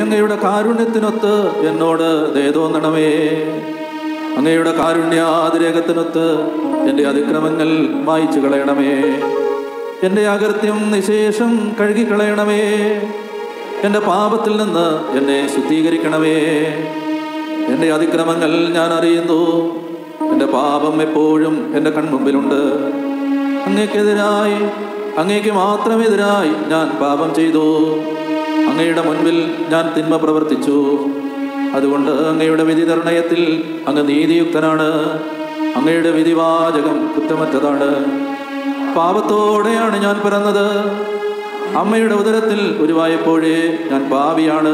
അങ്ങയുടെ കാരുണ്യത്തിനൊത്ത് എന്നോട് ദയ തോന്നണമേ അങ്ങയുടെ കാരുണ്യാതിരേകത്തിനൊത്ത് എൻ്റെ അതിക്രമങ്ങൾ മായിച്ചു കളയണമേ എൻ്റെ അകൃത്യം നിശേഷം കഴുകിക്കളയണമേ എൻ്റെ പാപത്തിൽ നിന്ന് എന്നെ ശുദ്ധീകരിക്കണമേ എൻ്റെ അതിക്രമങ്ങൾ ഞാൻ അറിയുന്നു എൻ്റെ പാപം എപ്പോഴും എൻ്റെ കൺമുമ്പിലുണ്ട് അങ്ങേക്കെതിരായി അങ്ങേക്ക് മാത്രമെതിരായി ഞാൻ പാപം ചെയ്തു അങ്ങയുടെ മുൻപിൽ ഞാൻ തിന്മ പ്രവർത്തിച്ചു അതുകൊണ്ട് അങ്ങയുടെ വിധി നിർണയത്തിൽ അങ്ങ് നീതിയുക്തനാണ് അങ്ങയുടെ വിധിവാചകം കുറ്റമറ്റതാണ് പാപത്തോടെയാണ് ഞാൻ പിറന്നത് അമ്മയുടെ ഉദരത്തിൽ ഉരുവായപ്പോഴേ ഞാൻ പാപിയാണ്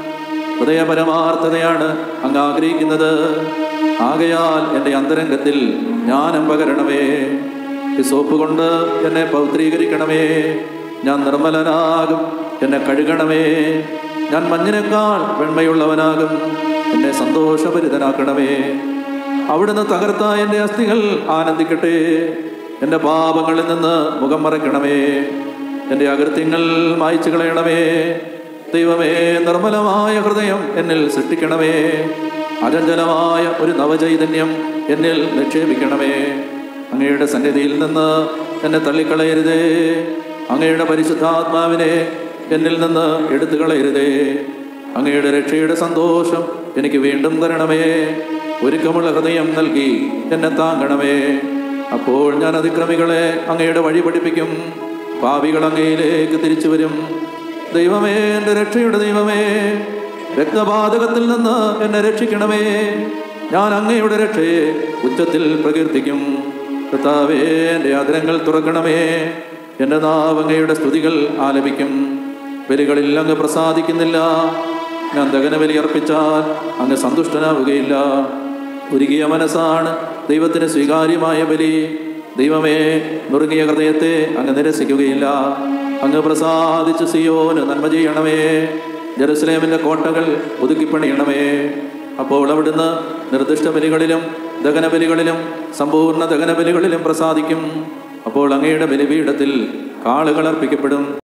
ഹൃദയപരമാർത്ഥതയാണ് അങ്ങ് ആഗ്രഹിക്കുന്നത് ആകയാൽ എൻ്റെ അന്തരംഗത്തിൽ ജ്ഞാനം പകരണമേ ഈ സോപ്പ് കൊണ്ട് എന്നെ പൗത്രീകരിക്കണമേ ഞാൻ നിർമ്മലനാകും എന്നെ കഴുകണമേ ഞാൻ മഞ്ഞിനേക്കാൾ വെണ്മയുള്ളവനാകും എന്നെ സന്തോഷഭരിതനാക്കണമേ അവിടുന്ന് തകർത്ത എൻ്റെ അസ്ഥികൾ ആനന്ദിക്കട്ടെ എൻ്റെ പാപങ്ങളിൽ നിന്ന് മുഖം മറയ്ക്കണമേ എൻ്റെ അകൃത്യങ്ങൾ മായ്ച്ചു കളയണമേ ദൈവമേ നിർമ്മലമായ ഹൃദയം എന്നിൽ സൃഷ്ടിക്കണമേ അചഞ്ചലമായ ഒരു നവചൈതന്യം എന്നിൽ നിക്ഷേപിക്കണമേ അങ്ങയുടെ സന്നിധിയിൽ നിന്ന് എന്നെ തള്ളിക്കളയരുതേ അങ്ങയുടെ പരിശുദ്ധാത്മാവിനെ എന്നിൽ നിന്ന് എടുത്തു കളയരുതേ അങ്ങയുടെ രക്ഷയുടെ സന്തോഷം എനിക്ക് വീണ്ടും തരണമേ ഒരുക്കമുള്ള ഹൃദയം നൽകി എന്നെ താങ്ങണമേ അപ്പോൾ ഞാൻ അതിക്രമികളെ അങ്ങയുടെ വഴി പഠിപ്പിക്കും പാപികൾ അങ്ങയിലേക്ക് തിരിച്ചു വരും ദൈവമേ എൻ്റെ രക്ഷയുടെ ദൈവമേ രക്തപാതകത്തിൽ നിന്ന് എന്നെ രക്ഷിക്കണമേ ഞാൻ അങ്ങയുടെ രക്ഷയെ ഉച്ചത്തിൽ പ്രകീർത്തിക്കും കർത്താവേ എൻ്റെ ആദരങ്ങൾ തുറക്കണമേ എൻ്റെ നാവ് അങ്ങയുടെ സ്തുതികൾ ആലപിക്കും ബലികളിൽ അങ്ങ് പ്രസാദിക്കുന്നില്ല ഞാൻ ദഹനബലി അർപ്പിച്ചാൽ അങ്ങ് സന്തുഷ്ടനാവുകയില്ല ഉരുകിയ മനസ്സാണ് ദൈവത്തിന് സ്വീകാര്യമായ ബലി ദൈവമേ നുറുങ്ങിയ ഹൃദയത്തെ അങ്ങ് നിരസിക്കുകയില്ല അങ്ങ് പ്രസാദിച്ച് സിയോന് നന്മ ചെയ്യണമേ ജെറുസലേമിന്റെ കോട്ടകൾ ഒതുക്കിപ്പണിയണമേ അപ്പോൾ അവിടുന്ന് നിർദ്ദിഷ്ട ബലികളിലും ദഹനബലികളിലും സമ്പൂർണ്ണ ദഹനബലികളിലും പ്രസാദിക്കും അപ്പോൾ അങ്ങയുടെ ബലിപീഠത്തിൽ കാളുകൾ അർപ്പിക്കപ്പെടും